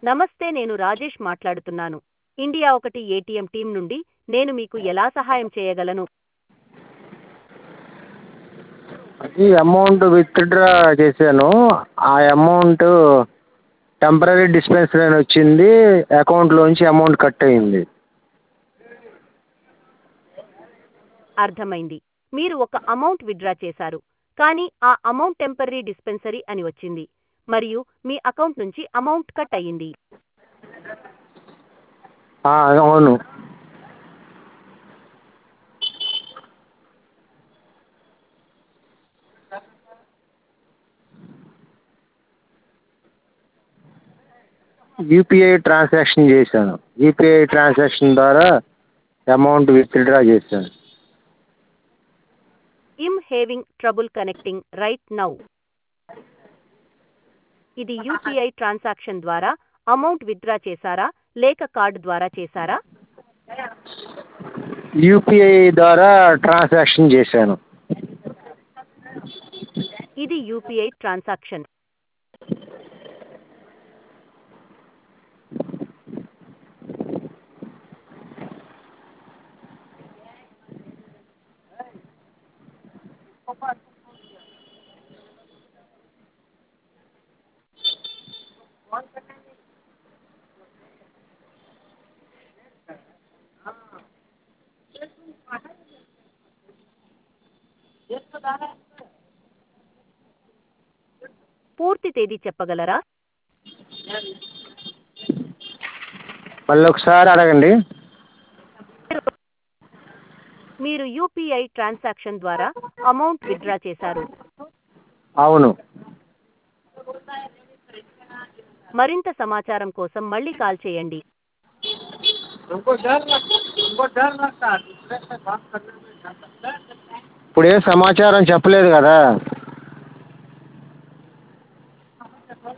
నమస్తే నేను రాజేష్ మాట్లాడుతున్నాను ఇండియా ఒకటి ఏటీఎం టీం నుండి నేను మీకు ఎలా సహాయం చేయగలను ఈ అమౌంట్ విత్డ్రా చేశాను ఆ అమౌంట్ టెంపరరీ డిస్పెన్సరీ అని వచ్చింది అకౌంట్లోంచి అమౌంట్ కట్ అయింది అర్థమైంది మీరు ఒక అమౌంట్ విత్డ్రా చేశారు కానీ ఆ అమౌంట్ టెంపరీ డిస్పెన్సరీ అని వచ్చింది మరియు మీ అకౌంట్ నుంచి అమౌంట్ కట్ అయ్యింది ఆ, అవును యూపీఐ ట్రాన్సాక్షన్ చేశాను యూపీఐ ట్రాన్సాక్షన్ ద్వారా అమౌంట్ విత్డ్రా చేశాను I'm having trouble connecting right now ఇది యూపీఐ ట్రాన్సాక్షన్ ద్వారా అమౌంట్ విత్డ్రా చేశారా లేక కార్డు ద్వారా చేశారా యూపీఐ ద్వారా ట్రాన్సాక్షన్ చేశాను ఇది యూపీఐ ట్రాన్సాక్షన్ పూర్తి తేదీ చెప్పగలరా మళ్ళీ ఒకసారి అడగండి మీరు యూపీఐ ట్రాన్సాక్షన్ ద్వారా అమౌంట్ విత్డ్రా చేశారు అవును మరింత సమాచారం కోసం మళ్ళీ కాల్ చేయండి ఇప్పుడు ఏం సమాచారం చెప్పలేదు కదా